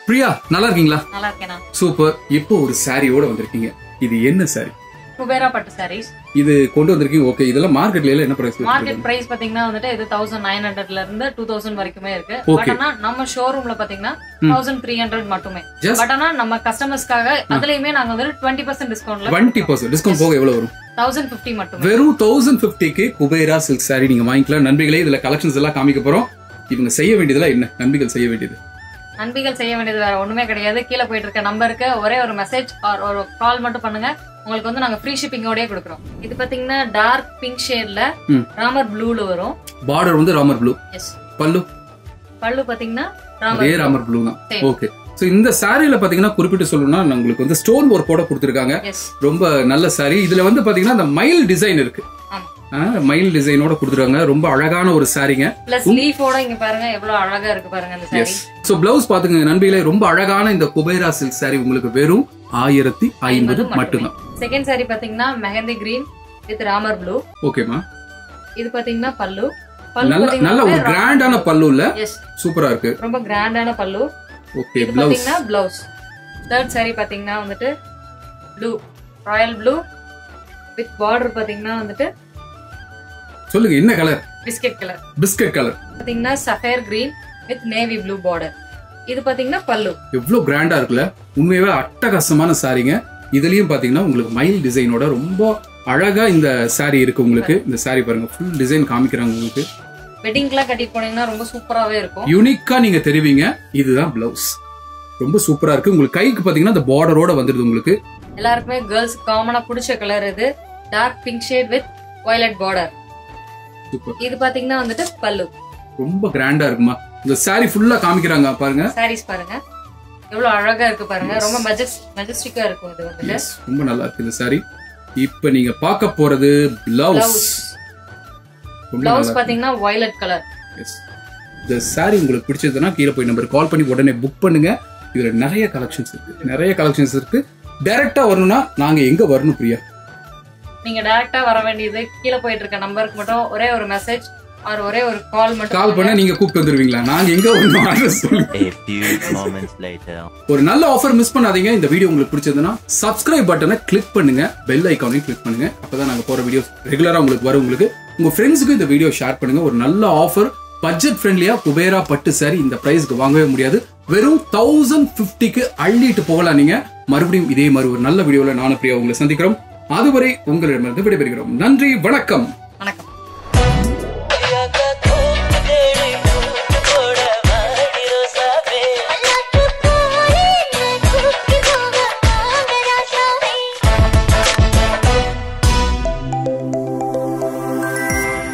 பிரியா நல்லா இருக்கீங்களா நல்லா இருக்கேனா சூப்பர் இப்போ ஒரு சாரியோட வந்திருக்கீங்க இது என்ன சாரி குபேரா பட்டு சாரீஸ் இது கொண்டு வந்திருக்கீங்க ஓகே இதெல்லாம் மார்க்கெட்ல எல்லாம் என்ன பிரைஸ் மார்க்கெட் பிரைஸ் பாத்தீங்கன்னா வந்துட்டு இது தௌசண்ட் நைன் ஹண்ட்ரட்ல இருந்து டூ தௌசண்ட் வரைக்குமே இருக்கு Okay. பட் ஆனா நம்ம ஷோரூம்ல பாத்தீங்கன்னா தௌசண்ட் த்ரீ ஹண்ட்ரட் மட்டுமே Just- பட் ஆனா நம்ம கஸ்டமர்ஸ்க்காக அதுலயுமே நாங்க வந்து டுவெண்ட்டி பர்சன்ட் டிஸ்கவுண்ட்ல டுவெண்ட்டி பர்சன்ட் டிஸ்கவுண்ட் போக எவ்வளவு வரும் தௌசண்ட் பிப்டி மட்டுமே வெறும் தௌசண்ட் பிப்டிக்கு குபேரா சில்க் சாரி நீங்க வாங்கிக்கலாம் நண்பிகளே இதுல கலெக்ஷன்ஸ் எல்லாம் காமிக்க போறோம் இவங்க செய்ய வேண்டியதுலாம் என்ன நண்பிகள் செய்ய வேண்டியது நன்பிகள் செய்ய வேண்டியது வேற ஒண்ணுமே கிடையாது கீழே போயிட்டு இருக்க நம்பருக்கு ஒரே ஒரு மெசேஜ் ஒரு கால் மட்டும் பண்ணுங்க உங்களுக்கு வந்து நாங்க ஃப்ரீ ஷிப்பிங்கோடய கொடுக்குறோம் இது பாத்தீங்கன்னா டார்க் பிங்க் ஷேட்ல ம். ராமர் ப்ளூல வரும் பார்டர் வந்து ராமர் ப்ளூ எஸ் பல்லு பல்லு பாத்தீங்கன்னா அதே ராமர் ராமர் ப்ளூ தான் Same. ஓகே சோ இந்த சாரியில பாத்தீங்கன்னா குறிப்பிட்டு சொல்லணும்னா உங்களுக்கு வந்து ஸ்டோன் ஒர்க்கோட கொடுத்துருக்காங்க எஸ் ரொம்ப நல்ல சாரி இதுல வந்து பாத்தீங்கன்னா அந்த மயில் டிசைன் இருக்கு ஆமா ஆ, மயில் டிசைனோட கொடுத்துருக்காங்க ரொம்ப அழகான ஒரு சாரிங்க பிளஸ் லீஃபோட இங்க பாருங்க எவ்வளவு அழகா இருக்கு பாருங்க இந்த எஸ் சாரி சோ பிளவுஸ் பாத்துக்கங்க நண்பிகளே ரொம்ப அழகான இந்த குபேரா சில்க் சாரி உங்களுக்கு வெறும் ஆயிரத்தி ஐம்பது மட்டும்தான் செகண்ட் சாரி பாத்தீங்கன்னா mehndi green with Ramar blue ஓகேமா இது பாத்தீங்கன்னா பல்லு பல்லு நல்ல நல்ல ஒரு கிராண்டான பல்லு இல்ல எஸ் சூப்பரா இருக்கு ரொம்ப கிராண்டான பல்லு ஓகே இது பிளவுஸ் பாத்தீங்கன்னா பிளவுஸ் தேர்ட் சாரி பாத்தீங்கன்னா வந்துட்டு blue royal blue with border பாத்தீங்கன்னா வந்துட்டு சொல்லுங்க என்ன colour biscuit colour biscuit colour பாத்தீங்கன்னா sapphire green with navy blue border இது பாத்தீங்கன்னா பல்லு எவ்வளவு கிராண்டா இருக்குல்ல உண்மையாவே அட்டகாசமான சாரிங்க இதுலயும் பாத்தீங்கன்னா உங்களுக்கு மயில் டிசைனோட ரொம்ப அழகா இந்த சாரி இருக்கு உங்களுக்கு இந்த சாரி பாருங்க ஃபுல் டிசைன் காமிக்கிறாங்க உங்களுக்கு வெட்டிங்க்குலாம் கட்டிட்டு போனீங்கன்னா ரொம்ப சூப்பராவே இருக்கும் யூனிக்கா நீங்க தெரிவிங்க இதுதான் பிளவுஸ் ரொம்ப சூப்பரா இருக்கு உங்களுக்கு கைக்கு பாத்தீங்கன்னா இந்த பார்டரோட வந்துருது உங்களுக்கு எல்லாருக்குமே கேர்ள்ஸ் காமனா பிடிச்ச கலர் இது dark pink shade with violet border super இது பாத்தீங்கன்னா வந்துட்டு பல்லு ரொம்ப கிராண்டா இருக்குமா இந்த சாரி ஃபுல்லா காமிக்கிறாங்க பாருங்க சாரீஸ் பாருங்க எவ்வளவு அழகா இருக்கு பாருங்க ரொம்ப மெஜஸ்டிக்கா இருக்கும் இது வந்துட்டு Yes, ரொம்ப நல்லா இருக்கு இந்த சாரி இப்ப நீங்க பார்க்க போறது பிளவுஸ் பிளவுஸ் ரொம்ப பிளவுஸ் நல்லா பாத்தீங்கன்னா வயலட் கலர் Yes. இந்த சாரி உங்களுக்கு பிடிச்சதுன்னா கீழே போய் நம்பர் கால் பண்ணி உடனே புக் பண்ணுங்க இதுல நிறைய கலெக்ஷன்ஸ் இருக்கு நிறைய கலெக்ஷன்ஸ் இருக்கு டைரக்டா வரணும்னா நாங்க எங்க வரணும் பிரியா நீங்க டைரக்டா வர வேண்டியது கீழே போயிட்டு இருக்க நம்பருக்கு மட்டும் ஒரே ஒரு மெசேஜ் ஆர் ஒரே ஒரு கால் மட்டும் கால் பண்ண நீங்க கூப்பிட்டு வந்துருவீங்களா நாங்க எங்க வரணும் address சொல்லுங்க A few moments later. ஒரு நல்ல ஆஃபர் மிஸ் பண்ணாதீங்க இந்த வீடியோ உங்களுக்கு பிடிச்சதுன்னா சப்ஸ்கிரைப் பட்டனை கிளிக் பண்ணுங்க பெல் ஐக்கானையும் கிளிக் பண்ணுங்க அப்பதான் நாங்க போற வீடியோஸ் ரெகுலரா உங்களுக்கு வரும் உங்களுக்கு உங்க ஃப்ரெண்ட்ஸுக்கு இந்த வீடியோ ஷேர் பண்ணுங்க ஒரு நல்ல ஆஃபர் பட்ஜெட் ஃப்ரெண்ட்லியா குபேரா பட்டு சாரி இந்த பிரைஸ்க்கு வாங்கவே முடியாது வெறும் தௌசண்ட் பிப்டிக்கு அள்ளிட்டு போகலாம் நீங்க மறுபடியும் இதே மாதிரி ஒரு நல்ல வீடியோல நானும் பிரியா உங்களை சந்திக்கிறோம் அதுவரை உங்களிடமிருந்து விடைபெறுகிறோம் நன்றி வணக்கம்